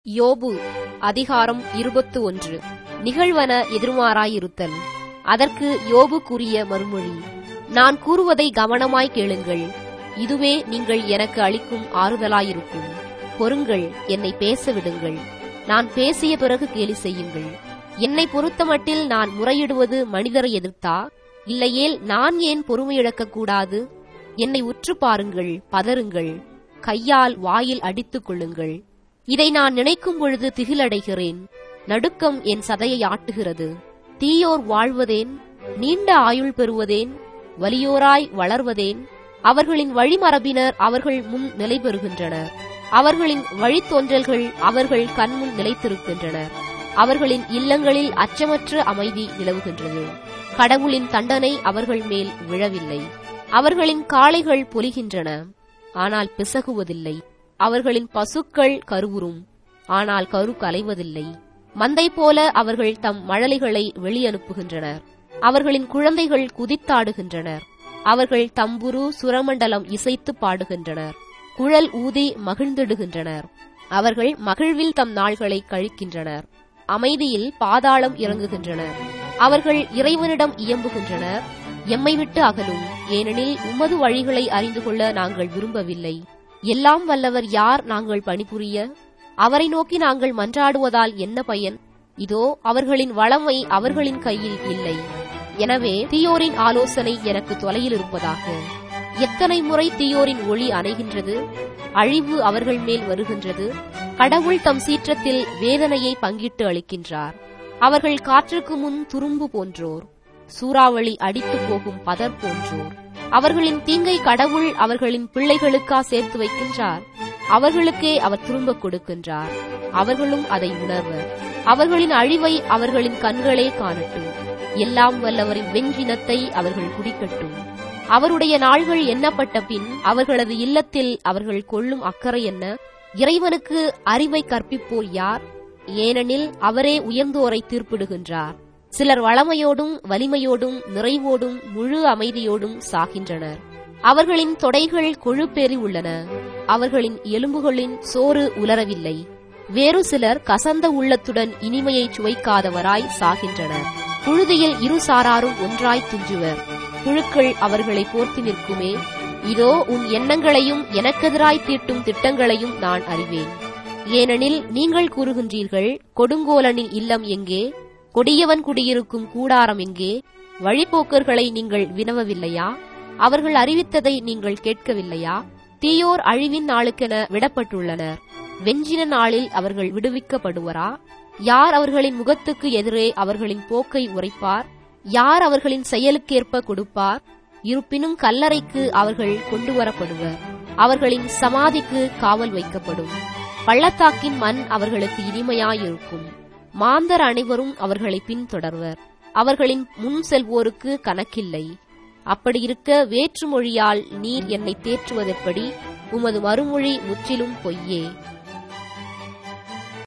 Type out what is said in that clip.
யோபு அதிகாரம் இருபத்து ஒன்று நிகழ்வன எதிர்மாறாயிருத்தல் அதற்கு யோபு கூறிய மறுமொழி நான் கூறுவதை கவனமாய் கேளுங்கள் இதுவே நீங்கள் எனக்கு அளிக்கும் ஆறுதலாயிருக்கும் பொறுங்கள் என்னை பேச விடுங்கள் நான் பேசிய பிறகு கேலி செய்யுங்கள் என்னை பொறுத்தமட்டில் நான் முறையிடுவது மனிதரை எதிர்த்தா இல்லையேல் நான் ஏன் பொறுமை இழக்கக் கூடாது என்னை உற்று பாருங்கள் பதறுங்கள் கையால் வாயில் அடித்துக் கொள்ளுங்கள் இதை நான் நினைக்கும் பொழுது திகிலடைகிறேன் நடுக்கம் என் சதையை ஆட்டுகிறது தீயோர் வாழ்வதேன் நீண்ட ஆயுள் பெறுவதேன் வலியோராய் வளர்வதேன் அவர்களின் வழிமரபினர் அவர்கள் முன் நிலை பெறுகின்றனர் அவர்களின் வழித்தோன்றல்கள் அவர்கள் கண்முன் நிலைத்திருக்கின்றனர் அவர்களின் இல்லங்களில் அச்சமற்ற அமைதி நிலவுகின்றது கடவுளின் தண்டனை அவர்கள் மேல் விழவில்லை அவர்களின் காளைகள் பொலிகின்றன ஆனால் பிசகுவதில்லை அவர்களின் பசுக்கள் கருவுறும் ஆனால் கரு கலைவதில்லை மந்தை போல அவர்கள் தம் மழலைகளை வெளியனுப்புகின்றனர் அவர்களின் குழந்தைகள் குதித்தாடுகின்றனர் அவர்கள் தம்புரு சுரமண்டலம் இசைத்து பாடுகின்றனர் குழல் ஊதி மகிழ்ந்திடுகின்றனர் அவர்கள் மகிழ்வில் தம் நாள்களை கழிக்கின்றனர் அமைதியில் பாதாளம் இறங்குகின்றனர் அவர்கள் இறைவனிடம் இயம்புகின்றனர் எம்மை விட்டு அகலும் ஏனெனில் உமது வழிகளை அறிந்து கொள்ள நாங்கள் விரும்பவில்லை எல்லாம் வல்லவர் யார் நாங்கள் பணிபுரிய அவரை நோக்கி நாங்கள் மன்றாடுவதால் என்ன பயன் இதோ அவர்களின் வளமை அவர்களின் கையில் இல்லை எனவே தீயோரின் ஆலோசனை எனக்கு தொலையில் இருப்பதாக எத்தனை முறை தீயோரின் ஒளி அணைகின்றது அழிவு அவர்கள் மேல் வருகின்றது கடவுள் தம் சீற்றத்தில் வேதனையை பங்கிட்டு அளிக்கின்றார் அவர்கள் காற்றுக்கு முன் துரும்பு போன்றோர் சூறாவளி அடித்து போகும் பதர் போன்றோர் அவர்களின் தீங்கை கடவுள் அவர்களின் பிள்ளைகளுக்கா சேர்த்து வைக்கின்றார் அவர்களுக்கே அவர் திரும்ப கொடுக்கின்றார் அவர்களும் அதை உணர்வர் அவர்களின் அழிவை அவர்களின் கண்களே காணட்டும் எல்லாம் வல்லவரின் வெஞ்சினத்தை அவர்கள் குடிக்கட்டும் அவருடைய நாள்கள் எண்ணப்பட்ட பின் அவர்களது இல்லத்தில் அவர்கள் கொள்ளும் அக்கறை என்ன இறைவனுக்கு அறிவை கற்பிப்போர் யார் ஏனெனில் அவரே உயர்ந்தோரை தீர்ப்பிடுகின்றார் சிலர் வளமையோடும் வலிமையோடும் நிறைவோடும் முழு அமைதியோடும் சாகின்றனர் அவர்களின் தொடைகள் கொழுப்பேறி உள்ளன அவர்களின் எலும்புகளின் சோறு உலரவில்லை வேறு சிலர் கசந்த உள்ளத்துடன் இனிமையை சுவைக்காதவராய் சாகின்றனர் புழுதியில் இரு சாராரும் ஒன்றாய் துஞ்சுவர் புழுக்கள் அவர்களை போர்த்தி நிற்குமே இதோ உன் எண்ணங்களையும் எனக்கெதிராய் தீட்டும் திட்டங்களையும் நான் அறிவேன் ஏனெனில் நீங்கள் கூறுகின்றீர்கள் கொடுங்கோலனின் இல்லம் எங்கே கொடியவன் குடியிருக்கும் கூடாரம் எங்கே வழிபோக்கர்களை நீங்கள் வினவவில்லையா அவர்கள் அறிவித்ததை நீங்கள் கேட்கவில்லையா தீயோர் அழிவின் நாளுக்கென விடப்பட்டுள்ளனர் வெஞ்சின நாளில் அவர்கள் விடுவிக்கப்படுவரா யார் அவர்களின் முகத்துக்கு எதிரே அவர்களின் போக்கை உரைப்பார் யார் அவர்களின் செயலுக்கேற்ப கொடுப்பார் இருப்பினும் கல்லறைக்கு அவர்கள் கொண்டு வரப்படுவர் அவர்களின் சமாதிக்கு காவல் வைக்கப்படும் பள்ளத்தாக்கின் மண் அவர்களுக்கு இனிமையாயிருக்கும் மாந்தர் அனைவரும் அவர்களை பின்தொடர்வர் அவர்களின் முன் செல்வோருக்கு கணக்கில்லை அப்படியிருக்க வேற்று மொழியால் நீர் என்னை தேற்றுவதெப்படி உமது மறுமொழி முற்றிலும் பொய்யே